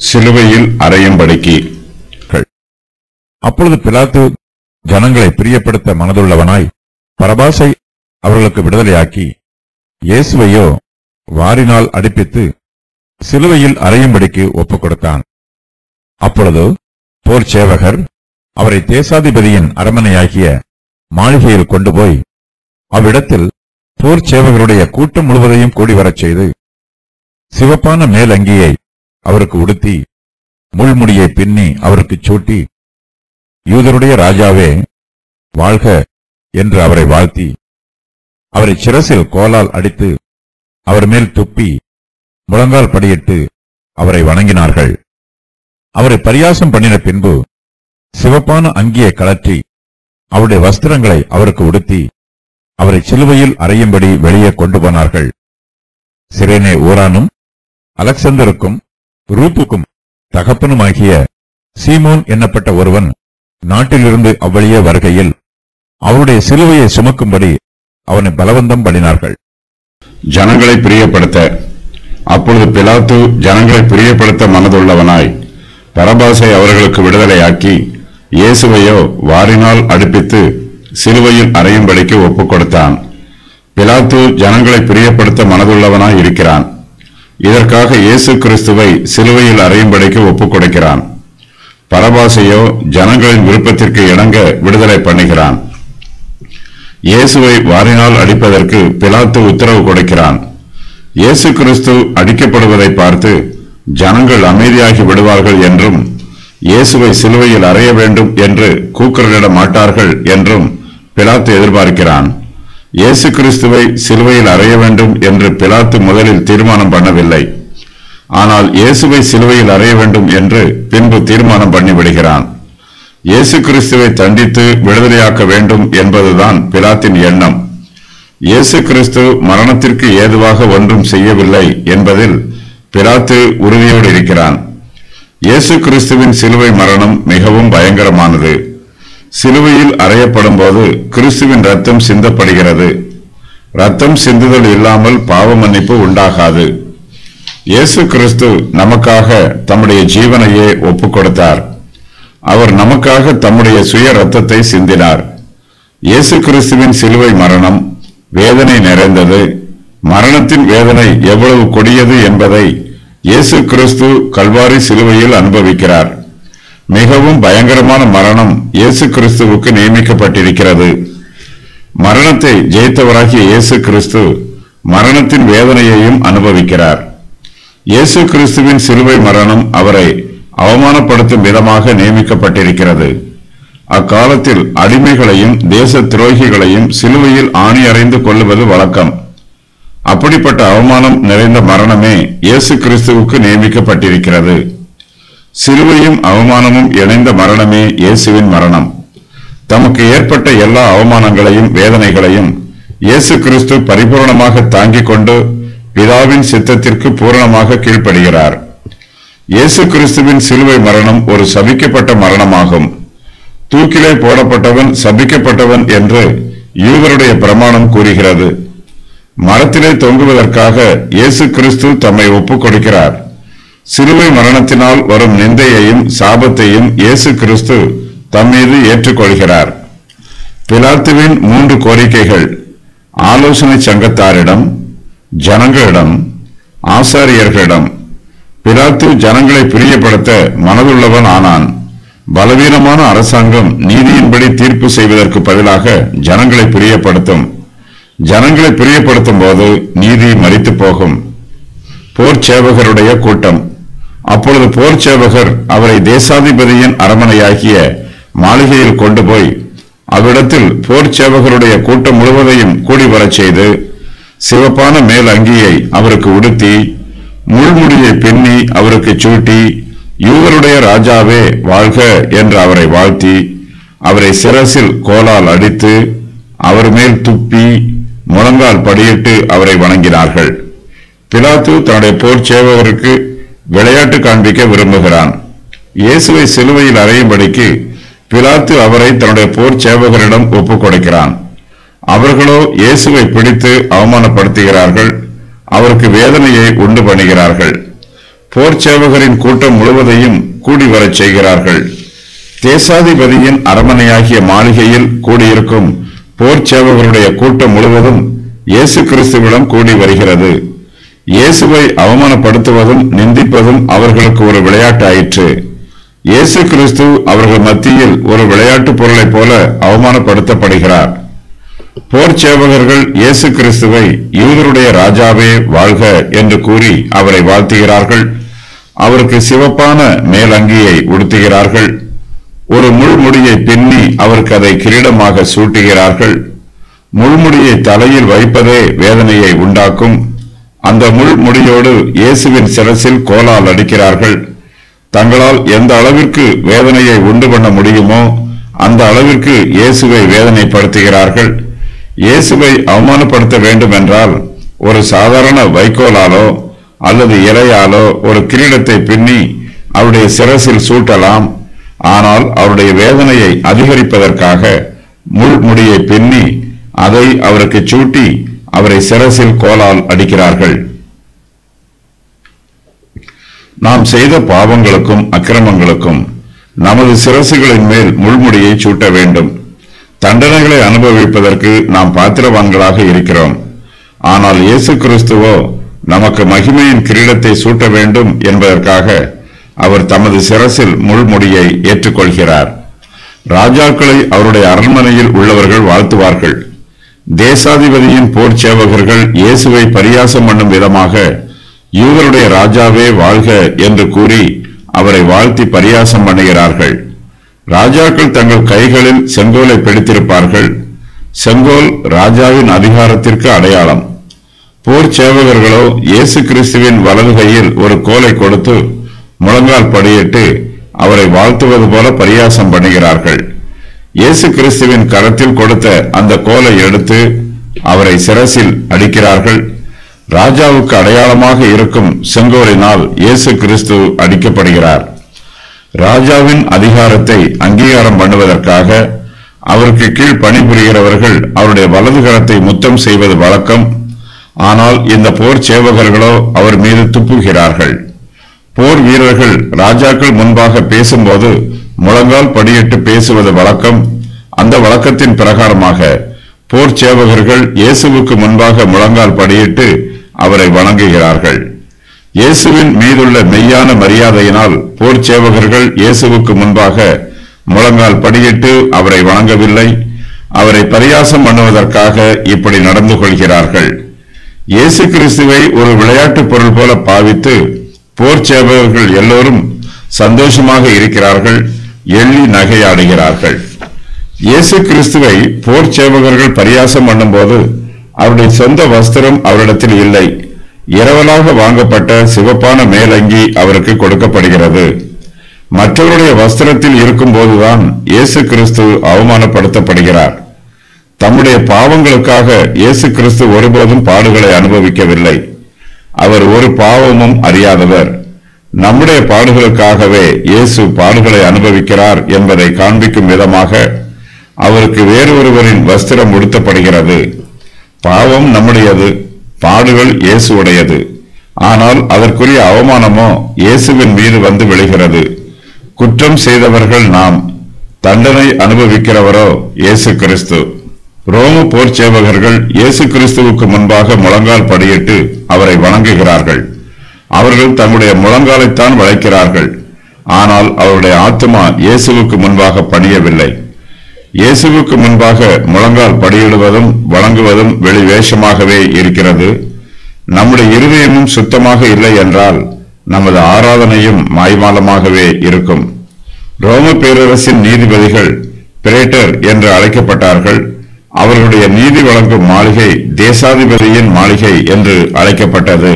சிலுவையில் அறையும்படிக்கு அப்பொழுது பிலாத்து ஜனங்களை பிரியப்படுத்த மனதுள்ளவனாய் பரபாசை அவர்களுக்கு விடுதலையாக்கி இயேசுவையோ வாரினால் அடிப்பித்து சிலுவையில் அறையும்படிக்கு ஒப்புக் கொடுத்தான் அப்பொழுது போர் சேவகர் அவரை தேசாதிபதியின் அரமனையாகிய மாளிகையில் கொண்டு போய் அவ்விடத்தில் போர் சேவகருடைய கூட்டம் முழுவதையும் கூடி வரச் செய்து சிவப்பான மேலங்கியை அவருக்கு உடுத்தி முள்முடியை பின்னி அவருக்குச் சூட்டி யூதருடைய ராஜாவே வாழ்க என்று அவரை வாழ்த்தி அவரை சிரசில் கோலால் அடித்து அவர் மேல் துப்பி முழங்கால் படியிட்டு அவரை வணங்கினார்கள் அவரை பரியாசம் பண்ணின பின்பு சிவப்பான அங்கியை கழற்றி அவருடைய வஸ்திரங்களை அவருக்கு உடுத்தி அவரை சிலுவையில் அறையும்படி வெளியே கொண்டு போனார்கள் சிரேனே ஊரானும் அலெக்சந்தருக்கும் ரூப்புக்கும் தகப்பனுமாகிய சீமோன் என்னப்பட்ட ஒருவன் நாட்டிலிருந்து அவ்வழியே வருகையில் அவருடைய சிலுவையை சுமக்கும்படி அவனை பலவந்தம் பண்ணினார்கள் ஜனங்களை பிரியப்படுத்த அப்பொழுது பிலாத்து ஜனங்களை பிரியப்படுத்த மனதுள்ளவனாய் பரபாசை அவர்களுக்கு விடுதலையாக்கி இயேசுவையோ வாரினால் அடுப்பித்து சிலுவையில் அறையும்படிக்கு ஒப்புக் கொடுத்தான் பிலாத்து ஜனங்களை பிரியப்படுத்த மனதுள்ளவனாய் இருக்கிறான் இதற்காக இயேசு கிறிஸ்துவை சிலுவையில் அறையும்படிக்கு ஒப்புக் கொடுக்கிறான் பரபாசையோ ஜனங்களின் விருப்பத்திற்கு இணங்க விடுதலை பண்ணுகிறான் இயேசுவை வாரினால் அடிப்பதற்கு பிலாத்து உத்தரவு கொடுக்கிறான் இயேசு கிறிஸ்து அடிக்கப்படுவதை பார்த்து ஜனங்கள் அமைதியாகி விடுவார்கள் என்றும் இயேசுவை சிலுவையில் அறைய வேண்டும் என்று கூக்குரலிட மாட்டார்கள் என்றும் பிலாத்து எதிர்பார்க்கிறான் இயேசு கிறிஸ்துவை சிலுவையில் அறைய வேண்டும் என்று பிலாத்து முதலில் தீர்மானம் பண்ணவில்லை ஆனால் இயேசுவை சிலுவையில் அறைய வேண்டும் என்று பின்பு தீர்மானம் பண்ணிவிடுகிறான் இயேசு கிறிஸ்துவை தண்டித்து விடுதலையாக்க வேண்டும் என்பதுதான் பிலாத்தின் எண்ணம் இயேசு கிறிஸ்து மரணத்திற்கு ஏதுவாக ஒன்றும் செய்யவில்லை என்பதில் பிலாத்து உறுதியோடு இருக்கிறான் இயேசு கிறிஸ்துவின் சிலுவை மரணம் மிகவும் பயங்கரமானது சிலுவையில் அறையப்படும் போது கிறிஸ்துவின் ரத்தம் சிந்தப்படுகிறது ரத்தம் சிந்துதல் இல்லாமல் பாவ மன்னிப்பு உண்டாகாது இயேசு கிறிஸ்து நமக்காக தம்முடைய ஜீவனையே ஒப்புக் கொடுத்தார் அவர் நமக்காக தம்முடைய சுய ரத்தத்தை சிந்தினார் இயேசு கிறிஸ்துவின் சிலுவை மரணம் வேதனை நிறைந்தது மரணத்தின் வேதனை எவ்வளவு கொடியது என்பதை இயேசு கிறிஸ்து கல்வாரி சிலுவையில் அனுபவிக்கிறார் மிகவும் பயங்கரமான மரணம் இயேசு கிறிஸ்துவுக்கு நியமிக்கப்பட்டிருக்கிறது மரணத்தை ஜெயித்தவராகிய இயேசு கிறிஸ்து மரணத்தின் வேதனையையும் அனுபவிக்கிறார் இயேசு கிறிஸ்துவின் சிலுவை மரணம் அவரை அவமானப்படுத்தும் விதமாக நியமிக்கப்பட்டிருக்கிறது அக்காலத்தில் அடிமைகளையும் தேச துரோகிகளையும் சிலுவையில் ஆணி அறைந்து கொள்ளுவது வழக்கம் அப்படிப்பட்ட அவமானம் நிறைந்த மரணமே இயேசு கிறிஸ்துவுக்கு நியமிக்கப்பட்டிருக்கிறது சிலுவையும் அவமானமும் இணைந்த மரணமே இயேசுவின் மரணம் தமக்கு ஏற்பட்ட எல்லா அவமானங்களையும் வேதனைகளையும் இயேசு கிறிஸ்து பரிபூர்ணமாக தாங்கிக் கொண்டு பிதாவின் சித்தத்திற்கு பூரணமாக கீழ்ப்படுகிறார் இயேசு கிறிஸ்துவின் சிலுவை மரணம் ஒரு சபிக்கப்பட்ட மரணமாகும் தூக்கிலே போடப்பட்டவன் சபிக்கப்பட்டவன் என்று யூதருடைய பிரமாணம் கூறுகிறது மரத்திலே தொங்குவதற்காக இயேசு கிறிஸ்து தம்மை ஒப்புக் கொடுக்கிறார் சிலுவை மரணத்தினால் வரும் நிந்தையையும் சாபத்தையும் இயேசு கிறிஸ்து தம் மீது ஏற்றுக்கொள்கிறார் பிலாத்துவின் மூன்று கோரிக்கைகள் ஆலோசனை சங்கத்தாரிடம் ஜனங்களிடம் ஆசாரியர்களிடம் பிலாத்து ஜனங்களை பிரியப்படுத்த மனதுள்ளவன் ஆனான் பலவீனமான அரசாங்கம் நீதியின்படி தீர்ப்பு செய்வதற்கு பதிலாக ஜனங்களை பிரியப்படுத்தும் ஜனங்களை பிரியப்படுத்தும் போது நீதி மறித்து போகும் போர் சேவகருடைய கூட்டம் அப்பொழுது போர் சேவகர் அவரை தேசாதிபதியின் அரமனையாகிய மாளிகையில் கொண்டு போய் அவ்விடத்தில் போர் சேவகருடைய கூட்டம் முழுவதையும் கூடி வரச் செய்து சிவப்பான மேல் அங்கியை அவருக்கு உடுத்தி முள்முடியை பின்னி அவருக்கு சூட்டி யூதருடைய ராஜாவே வாழ்க என்று அவரை வாழ்த்தி அவரை சிரசில் கோலால் அடித்து அவர் மேல் துப்பி முழங்கால் படியிட்டு அவரை வணங்கினார்கள் பிலாத்து தன்னுடைய போர் சேவகருக்கு விளையாட்டு காண்பிக்க விரும்புகிறான் இயேசுவை சிலுவையில் அறையும்படிக்கு பிலாத்து அவரை தன்னுடைய போர் சேவகரிடம் ஒப்புக் கொடுக்கிறான் அவர்களோ இயேசுவை பிடித்து அவமானப்படுத்துகிறார்கள் அவருக்கு வேதனையை உண்டு பண்ணுகிறார்கள் போர் சேவகரின் கூட்டம் முழுவதையும் கூடி வரச் செய்கிறார்கள் தேசாதிபதியின் அரமனையாகிய மாளிகையில் கூடியிருக்கும் போர் சேவகருடைய கூட்டம் முழுவதும் இயேசு கிறிஸ்துவிடம் கூடி வருகிறது இயேசுவை அவமானப்படுத்துவதும் நிந்திப்பதும் அவர்களுக்கு ஒரு விளையாட்டாயிற்று இயேசு கிறிஸ்து அவர்கள் மத்தியில் ஒரு விளையாட்டுப் பொருளைப் போல அவமானப்படுத்தப்படுகிறார் போர் சேவகர்கள் இயேசு கிறிஸ்துவை யூதருடைய ராஜாவே வாழ்க என்று கூறி அவரை வாழ்த்துகிறார்கள் அவருக்கு சிவப்பான மேலங்கியை உடுத்துகிறார்கள் ஒரு முள்முடியை பின்னி அவருக்கு அதை கிரீடமாக சூட்டுகிறார்கள் முள்முடியை தலையில் வைப்பதே வேதனையை உண்டாக்கும் அந்த முள்முடியோடு இயேசுவின் சிரசில் கோலால் அடிக்கிறார்கள் தங்களால் எந்த அளவிற்கு வேதனையை உண்டு பண்ண முடியுமோ அந்த அளவிற்கு இயேசுவை வேதனைப்படுத்துகிறார்கள் இயேசுவை அவமானப்படுத்த வேண்டும் என்றால் ஒரு சாதாரண வைக்கோலாலோ அல்லது இலையாலோ ஒரு கிரீடத்தை பின்னி அவருடைய சிரசில் சூட்டலாம் ஆனால் அவருடைய வேதனையை அதிகரிப்பதற்காக முள்முடியை பின்னி அதை அவருக்கு சூட்டி அவரை சிரசில் கோலால் அடிக்கிறார்கள் நாம் செய்த பாவங்களுக்கும் அக்கிரமங்களுக்கும் நமது சிரசுகளின் மேல் முள்முடியை சூட்ட வேண்டும் தண்டனைகளை அனுபவிப்பதற்கு நாம் பாத்திரவான்களாக இருக்கிறோம் ஆனால் இயேசு கிறிஸ்துவோ நமக்கு மகிமையின் கிரீடத்தை சூட்ட வேண்டும் என்பதற்காக அவர் தமது சிரசில் முள்முடியை ஏற்றுக்கொள்கிறார் ராஜாக்களை அவருடைய அரண்மனையில் உள்ளவர்கள் வாழ்த்துவார்கள் தேசாதிபதியின் போர் சேவகர்கள் இயேசுவை பரியாசம் பண்ணும் விதமாக யூதருடைய ராஜாவே வாழ்க என்று கூறி அவரை வாழ்த்தி பரியாசம் பண்ணுகிறார்கள் ராஜாக்கள் தங்கள் கைகளில் செங்கோலை பிடித்திருப்பார்கள் செங்கோல் ராஜாவின் அதிகாரத்திற்கு அடையாளம் போர் சேவகர்களோ இயேசு கிறிஸ்துவின் வலது கையில் ஒரு கோலை கொடுத்து முழங்கால் படியிட்டு அவரை வாழ்த்துவது போல பரியாசம் பண்ணுகிறார்கள் இயேசு கிறிஸ்துவின் கரத்தில் கொடுத்த அந்த கோலை எடுத்து அவரை சிரசில் அடிக்கிறார்கள் ராஜாவுக்கு அடையாளமாக இருக்கும் செங்கோலினால் இயேசு கிறிஸ்து அடிக்கப்படுகிறார் ராஜாவின் அதிகாரத்தை அங்கீகாரம் பண்ணுவதற்காக அவருக்கு கீழ் பணிபுரிகிறவர்கள் அவருடைய வலது கரத்தை முத்தம் செய்வது வழக்கம் ஆனால் இந்த போர் சேவகர்களோ அவர் மீது துப்புகிறார்கள் போர் வீரர்கள் ராஜாக்கள் முன்பாக பேசும்போது முழங்கால் படியிட்டு பேசுவது வழக்கம் அந்த வழக்கத்தின் பிரகாரமாக போர் சேவகர்கள் இயேசுவுக்கு முன்பாக முழங்கால் படியிட்டு அவரை வணங்குகிறார்கள் இயேசுவின் மீதுள்ள மெய்யான மரியாதையினால் போர் சேவகர்கள் இயேசுவுக்கு முன்பாக முழங்கால் படியிட்டு அவரை வணங்கவில்லை அவரை பரியாசம் பண்ணுவதற்காக இப்படி நடந்து கொள்கிறார்கள் இயேசு கிறிஸ்துவை ஒரு விளையாட்டுப் பொருள் போல பாவித்து போர் சேவகர்கள் எல்லோரும் சந்தோஷமாக இருக்கிறார்கள் எள்ளி நகையாடுகிறார்கள் இயேசு கிறிஸ்துவை போர் சேவகர்கள் பரியாசம் பண்ணும்போது அவருடைய சொந்த வஸ்திரம் அவரிடத்தில் இல்லை இரவலாக வாங்கப்பட்ட சிவப்பான மேலங்கி அவருக்கு கொடுக்கப்படுகிறது மற்றவருடைய வஸ்திரத்தில் இருக்கும்போதுதான் இயேசு கிறிஸ்து அவமானப்படுத்தப்படுகிறார் தம்முடைய பாவங்களுக்காக இயேசு கிறிஸ்து ஒருபோதும் பாடுகளை அனுபவிக்கவில்லை அவர் ஒரு பாவமும் அறியாதவர் நம்முடைய பாடுகளுக்காகவே இயேசு பாடுகளை அனுபவிக்கிறார் என்பதை காண்பிக்கும் விதமாக அவருக்கு வேறு ஒருவரின் வஸ்திரம் உடுத்தப்படுகிறது பாவம் நம்முடையது பாடுகள் இயேசுவுடையது ஆனால் அதற்குரிய அவமானமோ இயேசுவின் மீது வந்து விழுகிறது குற்றம் செய்தவர்கள் நாம் தண்டனை அனுபவிக்கிறவரோ இயேசு கிறிஸ்து ரோம போர் சேவகர்கள் இயேசு கிறிஸ்துவுக்கு முன்பாக முழங்கால் படியிட்டு அவரை வணங்குகிறார்கள் அவர்கள் தங்களுடைய முழங்காலைத்தான் வளைக்கிறார்கள் ஆனால் அவருடைய ஆத்மா இயேசுவுக்கு முன்பாக பணியவில்லை இயேசுவுக்கு முன்பாக முழங்கால் படியிடுவதும் வணங்குவதும் வெளி வேஷமாகவே இருக்கிறது நம்முடைய இருதயமும் சுத்தமாக இல்லை என்றால் நமது ஆராதனையும் மாய்மாலமாகவே இருக்கும் ரோம பேரரசின் நீதிபதிகள் பிரேட்டர் என்று அழைக்கப்பட்டார்கள் அவர்களுடைய நீதி வழங்கும் மாளிகை தேசாதிபதியின் மாளிகை என்று அழைக்கப்பட்டது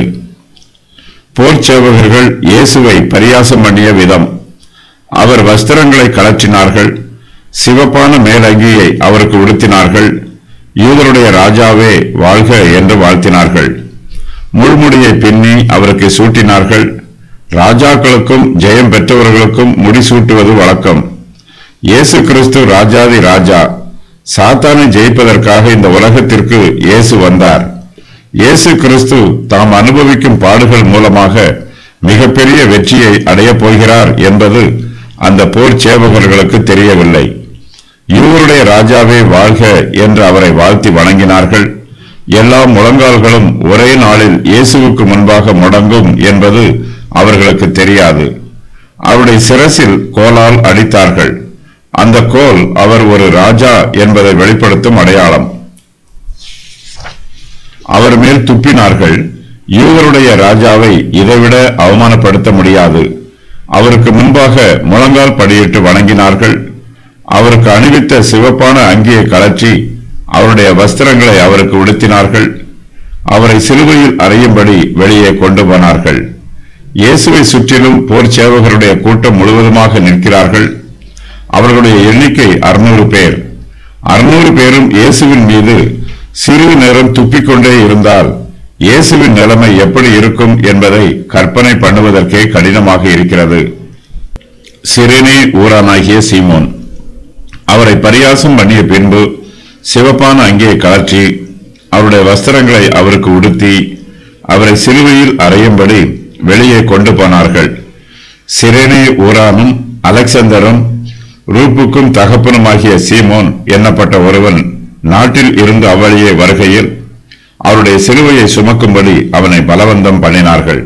போர் சேவகர்கள் இயேசுவை பரியாசம் பண்ணிய விதம் அவர் வஸ்திரங்களை கலற்றினார்கள் சிவப்பான மேலங்கியை அவருக்கு உடுத்தினார்கள் யூதருடைய ராஜாவே வாழ்க என்று வாழ்த்தினார்கள் முள்முடியை பின்னி அவருக்கு சூட்டினார்கள் ராஜாக்களுக்கும் ஜெயம் பெற்றவர்களுக்கும் முடிசூட்டுவது வழக்கம் இயேசு கிறிஸ்து ராஜாதி ராஜா சாத்தானை ஜெயிப்பதற்காக இந்த உலகத்திற்கு இயேசு வந்தார் இயேசு கிறிஸ்து தாம் அனுபவிக்கும் பாடுகள் மூலமாக மிகப்பெரிய வெற்றியை அடையப் போகிறார் என்பது அந்த போர் சேவகர்களுக்கு தெரியவில்லை இவருடைய ராஜாவே வாழ்க என்று அவரை வாழ்த்தி வணங்கினார்கள் எல்லா முழங்கால்களும் ஒரே நாளில் இயேசுவுக்கு முன்பாக முடங்கும் என்பது அவர்களுக்கு தெரியாது அவருடைய சிரசில் கோலால் அடித்தார்கள் அந்த கோல் அவர் ஒரு ராஜா என்பதை வெளிப்படுத்தும் அடையாளம் அவர் மேல் துப்பினார்கள் யூதருடைய ராஜாவை இதைவிட அவமானப்படுத்த முடியாது அவருக்கு முன்பாக முழங்கால் படியிட்டு வணங்கினார்கள் அவருக்கு அணிவித்த சிவப்பான அங்கியை கலற்றி அவருடைய வஸ்திரங்களை அவருக்கு உடுத்தினார்கள் அவரை சிலுவையில் அறையும்படி வெளியே கொண்டு போனார்கள் இயேசுவை சுற்றிலும் போர் சேவகருடைய கூட்டம் முழுவதுமாக நிற்கிறார்கள் அவர்களுடைய எண்ணிக்கை அறுநூறு பேர் அறுநூறு பேரும் இயேசுவின் மீது சிறிது நேரம் துப்பிக்கொண்டே இருந்தால் இயேசுவின் நிலைமை எப்படி இருக்கும் என்பதை கற்பனை பண்ணுவதற்கே கடினமாக இருக்கிறது சிறுனே ஊரானாகிய சீமோன் அவரை பரியாசம் பண்ணிய பின்பு சிவப்பான அங்கே கலற்றி அவருடைய வஸ்திரங்களை அவருக்கு உடுத்தி அவரை சிலுவையில் அறையும்படி வெளியே கொண்டு போனார்கள் சிரேனே ஊரானும் அலெக்சந்தரும் ரூப்புக்கும் தகப்பனுமாகிய சீமோன் எண்ணப்பட்ட ஒருவன் நாட்டில் இருந்து அவ்வழியே வருகையில் அவருடைய சிலுவையை சுமக்கும்படி அவனை பலவந்தம் பண்ணினார்கள்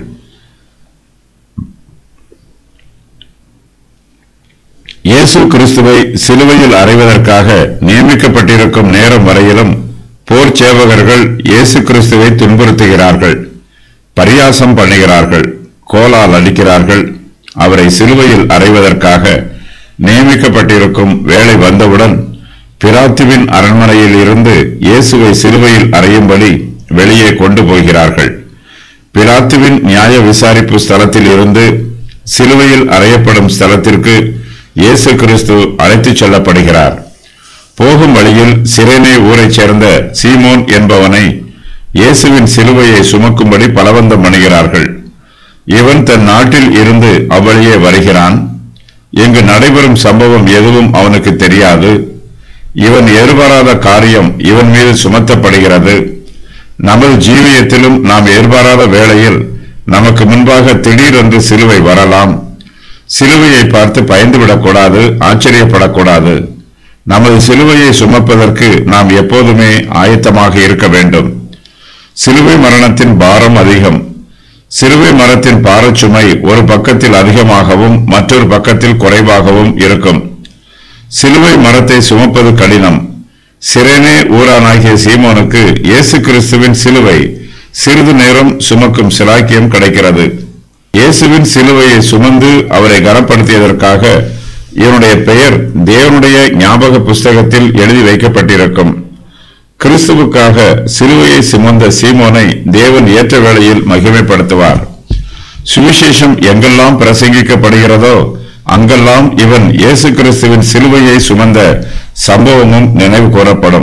இயேசு கிறிஸ்துவை சிலுவையில் அறைவதற்காக நியமிக்கப்பட்டிருக்கும் நேரம் வரையிலும் போர் சேவகர்கள் இயேசு கிறிஸ்துவை துன்புறுத்துகிறார்கள் பரியாசம் பண்ணுகிறார்கள் கோலால் அடிக்கிறார்கள் அவரை சிலுவையில் அறைவதற்காக நியமிக்கப்பட்டிருக்கும் வேலை வந்தவுடன் பிராத்துவின் அரண்மனையில் இருந்து இயேசுவை சிலுவையில் அறையும்படி வெளியே கொண்டு போகிறார்கள் பிலாத்துவின் நியாய விசாரிப்பு ஸ்தலத்தில் இருந்து சிலுவையில் அறையப்படும் ஸ்தலத்திற்கு இயேசு கிறிஸ்து அழைத்துச் செல்லப்படுகிறார் போகும் வழியில் சிரேனே ஊரைச் சேர்ந்த சீமோன் என்பவனை இயேசுவின் சிலுவையை சுமக்கும்படி பலவந்தம் பண்ணுகிறார்கள் இவன் தன் நாட்டில் இருந்து அவ்வழியே வருகிறான் இங்கு நடைபெறும் சம்பவம் எதுவும் அவனுக்கு தெரியாது இவன் எதிர்பாராத காரியம் இவன் மீது சுமத்தப்படுகிறது நமது ஜீவியத்திலும் நாம் எதிர்பாராத வேளையில் நமக்கு முன்பாக திடீரென்று சிலுவை வரலாம் சிலுவையை பார்த்து பயந்துவிடக்கூடாது ஆச்சரியப்படக்கூடாது நமது சிலுவையை சுமப்பதற்கு நாம் எப்போதுமே ஆயத்தமாக இருக்க வேண்டும் சிலுவை மரணத்தின் பாரம் அதிகம் சிலுவை மரத்தின் பாரச்சுமை ஒரு பக்கத்தில் அதிகமாகவும் மற்றொரு பக்கத்தில் குறைவாகவும் இருக்கும் சிலுவை மரத்தை சுமப்பது கடினம் சிரேனே ஊரானாகிய சீமோனுக்கு இயேசு கிறிஸ்துவின் சிலுவை சிறிது நேரம் சுமக்கும் சிலாக்கியம் கிடைக்கிறது இயேசுவின் சிலுவையை சுமந்து அவரை கனப்படுத்தியதற்காக இவனுடைய பெயர் தேவனுடைய ஞாபக புஸ்தகத்தில் எழுதி வைக்கப்பட்டிருக்கும் கிறிஸ்துவுக்காக சிலுவையை சுமந்த சீமோனை தேவன் ஏற்ற வேளையில் மகிமைப்படுத்துவார் சுவிசேஷம் எங்கெல்லாம் பிரசங்கிக்கப்படுகிறதோ அங்கெல்லாம் இவன் இயேசு கிறிஸ்துவின் சிலுவையை சுமந்த சம்பவமும் நினைவு கூறப்படும்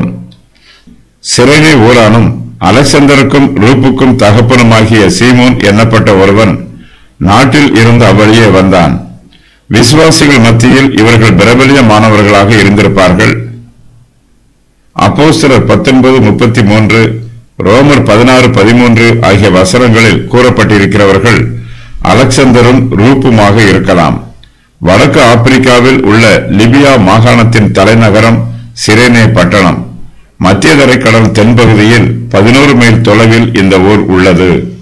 சிறைனை ஊரானும் அலெக்சந்தருக்கும் ரூப்புக்கும் தகப்பனுமாகிய சீமோன் எண்ணப்பட்ட ஒருவன் நாட்டில் இருந்து அவ்வழியே வந்தான் விசுவாசிகள் மத்தியில் இவர்கள் பிரபலியமானவர்களாக இருந்திருப்பார்கள் அப்போஸ்தலர் பத்தொன்பது முப்பத்தி மூன்று ரோமர் பதினாறு பதிமூன்று ஆகிய வசனங்களில் கூறப்பட்டிருக்கிறவர்கள் அலெக்சந்தரும் ரூப்புமாக இருக்கலாம் வடக்கு ஆப்பிரிக்காவில் உள்ள லிபியா மாகாணத்தின் தலைநகரம் சிரேனே பட்டணம் மத்திய தரைக்கடல் தென்பகுதியில் பதினோரு மைல் தொலைவில் இந்த ஊர் உள்ளது